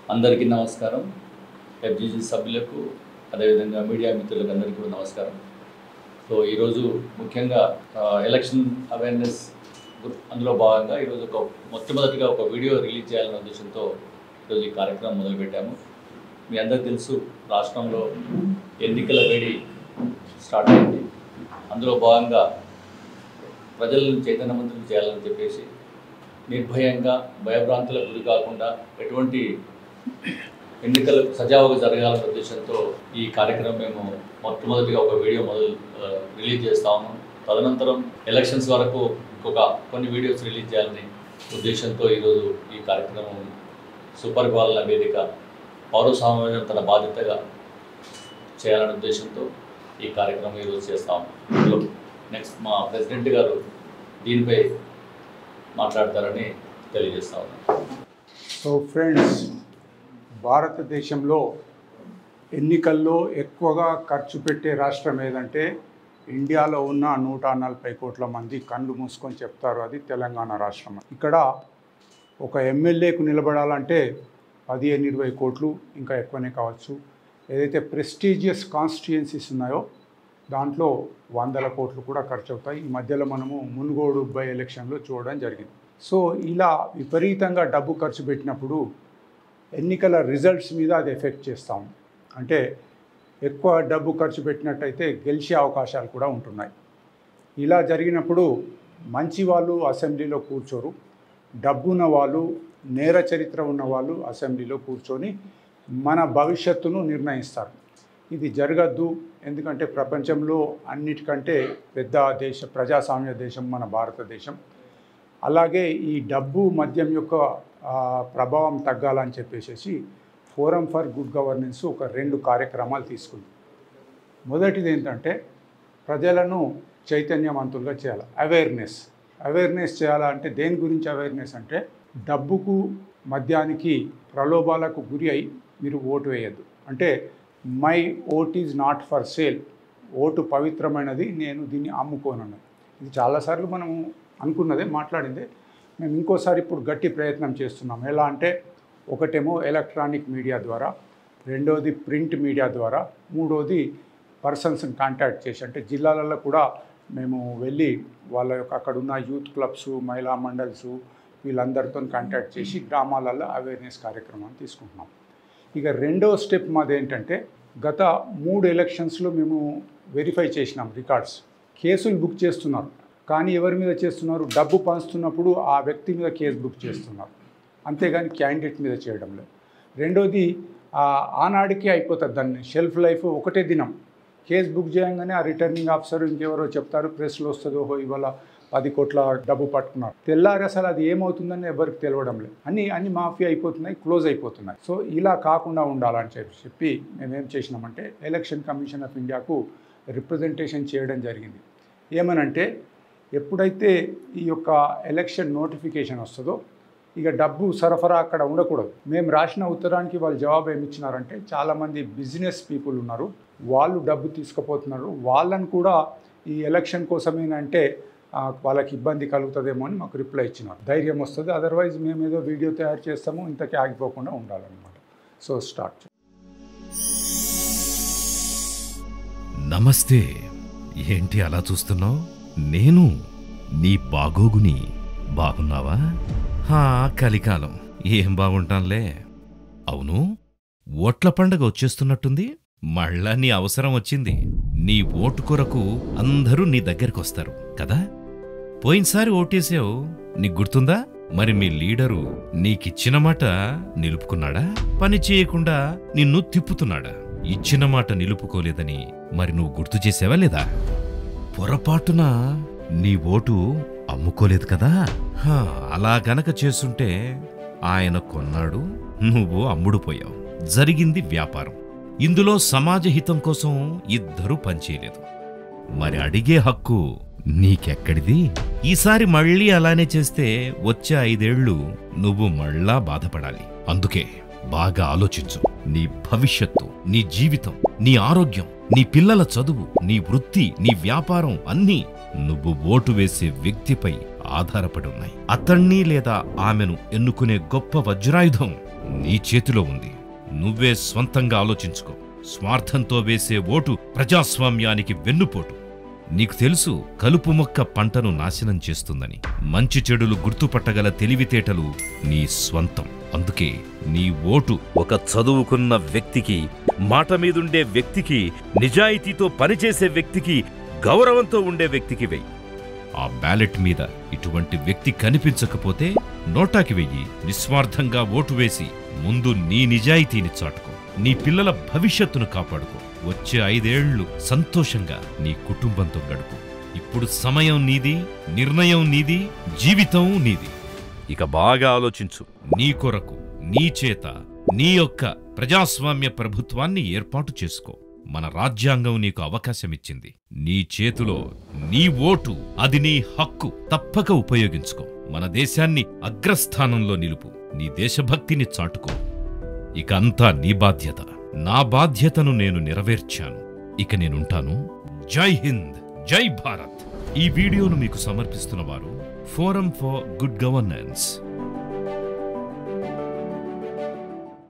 అందరికీ నమస్కారం ఎఫ్జీజీ సభ్యులకు అదేవిధంగా మీడియా మిత్రులకు అందరికీ కూడా నమస్కారం సో ఈరోజు ముఖ్యంగా ఆ, ఎలక్షన్ అవేర్నెస్ గు- అందులో భాగంగా ఈరోజు ఒక మొట్టమొదటిగా ఒక వీడియో రిలీజ్ చేయాలనే ఉద్దేశంతో ఈరోజు ఈ కార్యక్రమం మొదలుపెట్టాము మీ అందరికీ తెలుసు రాష్ట్రంలో ఎన్నికల వేడి స్టార్ట్ అయింది అందులో భాగంగా ప్రజలను చైతన్యవంతులు చేయాలని చెప్పేసి నిర్భయంగా భయభ్రాంతులకు గురి కాకుండా ఎటువంటి ఎన్నికలు సజావుగా జరగాలనే ఉద్దేశంతో ఈ కార్యక్రమం మేము మొట్టమొదటిగా ఒక వీడియో మొదలు ఆ, రిలీజ్ చేస్తా ఉన్నాం తదనంతరం ఎలక్షన్స్ వరకు ఇంకొక కొన్ని వీడియోస్ రిలీజ్ చేయాలని ఉద్దేశంతో ఈరోజు ఈ కార్యక్రమం సుపరిపాలన వేదిక పౌర సమావేశం తన బాధ్యతగా చేయాలనే ఉద్దేశంతో ఈ కార్యక్రమం ఈరోజు చేస్తాం ఇందులో నెక్స్ట్ మా ప్రెసిడెంట్ గారు దీనిపై మాట్లాడతారని తెలియజేస్తా ఉన్నాను సో ఫ్రెండ్స్ భారతదేశంలో ఎన్నికల్లో ఎక్కువగా ఖర్చు పెట్టే రాష్ట్రం ఏదంటే ఇండియాలో ఉన్న నూట నలభై కోట్ల మంది కళ్ళు మూసుకొని చెప్తారు అది తెలంగాణ రాష్ట్రం ఇక్కడ ఒక ఎమ్మెల్యేకు నిలబడాలంటే పదిహేను ఇరవై కోట్లు ఇంకా ఎక్కువనే కావచ్చు ఏదైతే ప్రెస్టీజియస్ కాన్స్టిట్యుయెన్సీస్ ఉన్నాయో దాంట్లో వందల కోట్లు కూడా ఖర్చు అవుతాయి ఈ మధ్యలో మనము మునుగోడు బై ఎలక్షన్లో చూడడం జరిగింది సో ఇలా విపరీతంగా డబ్బు ఖర్చు పెట్టినప్పుడు ఎన్నికల రిజల్ట్స్ మీద అది ఎఫెక్ట్ చేస్తాం అంటే ఎక్కువ డబ్బు ఖర్చు పెట్టినట్టయితే గెలిచే అవకాశాలు కూడా ఉంటున్నాయి ఇలా జరిగినప్పుడు మంచి వాళ్ళు అసెంబ్లీలో కూర్చోరు డబ్బున్న వాళ్ళు నేర చరిత్ర ఉన్న వాళ్ళు అసెంబ్లీలో కూర్చొని మన భవిష్యత్తును నిర్ణయిస్తారు ఇది జరగద్దు ఎందుకంటే ప్రపంచంలో అన్నిటికంటే పెద్ద దేశ ప్రజాస్వామ్య దేశం మన భారతదేశం అలాగే ఈ డబ్బు మద్యం యొక్క ఆ, ప్రభావం తగ్గాలని చెప్పేసి ఫోరం ఫర్ గుడ్ గవర్నెన్స్ ఒక రెండు కార్యక్రమాలు తీసుకుంది మొదటిది ఏంటంటే ప్రజలను చైతన్యవంతులుగా చేయాలి అవేర్నెస్ అవేర్నెస్ చేయాలంటే దేని గురించి అవేర్నెస్ అంటే డబ్బుకు మద్యానికి ప్రలోభాలకు గురి అయి మీరు ఓటు వేయద్దు అంటే my vote is not for sale vote పవిత్రమైనది నేను దీన్ని అమ్ముకోనన్నది ఇది చాలాసార్లు మనం అనుకున్నదే మాట్లాడిందే మేము ఇంకోసారి ఇప్పుడు గట్టి ప్రయత్నం చేస్తున్నాం ఎలా అంటే ఒకటేమో ఎలక్ట్రానిక్ మీడియా ద్వారా రెండోది ప్రింట్ మీడియా ద్వారా మూడోది పర్సన్స్ని కాంటాక్ట్ చేసి అంటే జిల్లాలలో కూడా మేము వెళ్ళి వాళ్ళ యొక్క అక్కడ ఉన్న యూత్ క్లబ్స్ మహిళా మండల్స్ వీళ్ళందరితో కాంటాక్ట్ చేసి గ్రామాలలో అవేర్నెస్ కార్యక్రమాన్ని తీసుకుంటున్నాం ఇక రెండో స్టెప్ మాది ఏంటంటే గత మూడు ఎలక్షన్స్లో మేము వెరిఫై చేసినాం రికార్డ్స్ కేసులు బుక్ చేస్తున్నారు కానీ ఎవరి మీద చేస్తున్నారు డబ్బు పంచుతున్నప్పుడు ఆ వ్యక్తి మీద కేసు బుక్ చేస్తున్నారు అంతేగాని క్యాండిడేట్ మీద చేయడం లేదు రెండోది ఆ ఆనాడికి అయిపోతుంది దాన్ని షెల్ఫ్ లైఫ్ ఒకటే దినం కేసు బుక్ చేయగానే ఆ రిటర్నింగ్ ఆఫీసర్ ఇంకెవరో చెప్తారు ప్రెస్లో వస్తుందో ఓహో ఇవాళ పది కోట్ల డబ్బు పట్టుకున్నారు తెల్లారి అసలు అది ఏమవుతుందని ఎవరికి తెలియడం లేదు అన్ని అన్ని మాఫీ అయిపోతున్నాయి క్లోజ్ అయిపోతున్నాయి సో ఇలా కాకుండా ఉండాలని చెప్పి చెప్పి మేమేం చేసినామంటే ఎలక్షన్ కమిషన్ ఆఫ్ ఇండియాకు రిప్రజెంటేషన్ చేయడం జరిగింది ఏమనంటే ఎప్పుడైతే ఈ యొక్క ఎలక్షన్ నోటిఫికేషన్ వస్తుందో ఇక డబ్బు సరఫరా అక్కడ ఉండకూడదు మేము రాసిన ఉత్తరానికి వాళ్ళు జవాబు ఏమి ఇచ్చినారంటే చాలామంది బిజినెస్ పీపుల్ ఉన్నారు వాళ్ళు డబ్బు తీసుకుపోతున్నారు వాళ్ళని కూడా ఈ ఎలక్షన్ కోసమేనంటే ఆ, వాళ్ళకి ఇబ్బంది కలుగుతుందేమో అని మాకు రిప్లై ఇచ్చినారు ధైర్యం వస్తుంది అదర్వైజ్ మేము ఏదో వీడియో తయారు చేస్తాము ఇంతకీ ఆగిపోకుండా ఉండాలన్నమాట సో స్టార్ట్ నమస్తే ఏంటి అలా చూస్తున్నావు నేను నీ బాగోగుని బాగున్నావా హా కలికాలం ఏం బాగుంటాంలే అవును ఓట్ల పండగ వచ్చేస్తున్నట్టుంది మళ్ళా నీ అవసరం వచ్చింది నీ ఓటు కొరకు అందరూ నీ దగ్గరకొస్తారు కదా పోయినసారి ఓటేసావు నీకు గుర్తుందా మరి మీ లీడరు నీకిచ్చిన మాట నిలుపుకున్నాడా పని చేయకుండా నిన్ను తిప్పుతున్నాడా ఇచ్చిన మాట నిలుపుకోలేదని మరి నువ్వు గుర్తు చేసావా లేదా పొరపాటున నీ ఓటు అమ్ముకోలేదు కదా హా, అలా గనక చేసుంటే ఆయన కొన్నాడు నువ్వు అమ్ముడు పోయావు జరిగింది వ్యాపారం ఇందులో సమాజ హితం కోసం ఇద్దరూ పనిచేయలేదు మరి అడిగే హక్కు నీకెక్కడిది ఈసారి మళ్ళీ అలానే చేస్తే వచ్చే ఐదేళ్లు నువ్వు మళ్ళా బాధపడాలి అందుకే బాగా ఆలోచించు నీ భవిష్యత్తు నీ జీవితం నీ ఆరోగ్యం నీ పిల్లల చదువు నీ వృత్తి నీ వ్యాపారం అన్నీ నువ్వు ఓటు వేసే వ్యక్తిపై ఆధారపడి ఉన్నాయి అతణ్ణి లేదా ఆమెను ఎన్నుకునే గొప్ప వజ్రాయుధం నీ చేతిలో ఉంది నువ్వే స్వంతంగా ఆలోచించుకో స్వార్థంతో వేసే ఓటు ప్రజాస్వామ్యానికి వెన్నుపోటు నీకు తెలుసు కలుపు మొక్క పంటను నాశనం చేస్తుందని మంచి చెడులు గుర్తుపట్టగల తెలివితేటలు నీ స్వంతం అందుకే నీ ఓటు ఒక చదువుకున్న వ్యక్తికి మాట మీదుండే వ్యక్తికి నిజాయితీతో పనిచేసే వ్యక్తికి గౌరవంతో ఉండే వ్యక్తికి వెయ్యి ఆ బ్యాలెట్ మీద ఇటువంటి వ్యక్తి కనిపించకపోతే నోటాకి వెయ్యి నిస్వార్థంగా ఓటు వేసి ముందు నీ నిజాయితీని చాటుకో నీ పిల్లల భవిష్యత్తును కాపాడుకో వచ్చే ఐదేళ్లు సంతోషంగా నీ కుటుంబంతో గడుపు ఇప్పుడు సమయం నీది నిర్ణయం నీది జీవితం నీది ఇక బాగా ఆలోచించు నీ కొరకు నీ చేత నీ యొక్క ప్రజాస్వామ్య ప్రభుత్వాన్ని ఏర్పాటు చేసుకో మన రాజ్యాంగం నీకు అవకాశమిచ్చింది నీ చేతిలో నీ ఓటు అది నీ హక్కు తప్పక ఉపయోగించుకో మన దేశాన్ని అగ్రస్థానంలో నిలుపు నీ దేశభక్తిని చాటుకో ఇక అంతా నీ బాధ్యత నా బాధ్యతను నేను నెరవేర్చాను ఇక నేనుంటాను జై హింద్ జై భారత్ ఈ వీడియోను మీకు సమర్పిస్తున్న వారు ఫోరం ఫర్ గుడ్ గవర్నెన్స్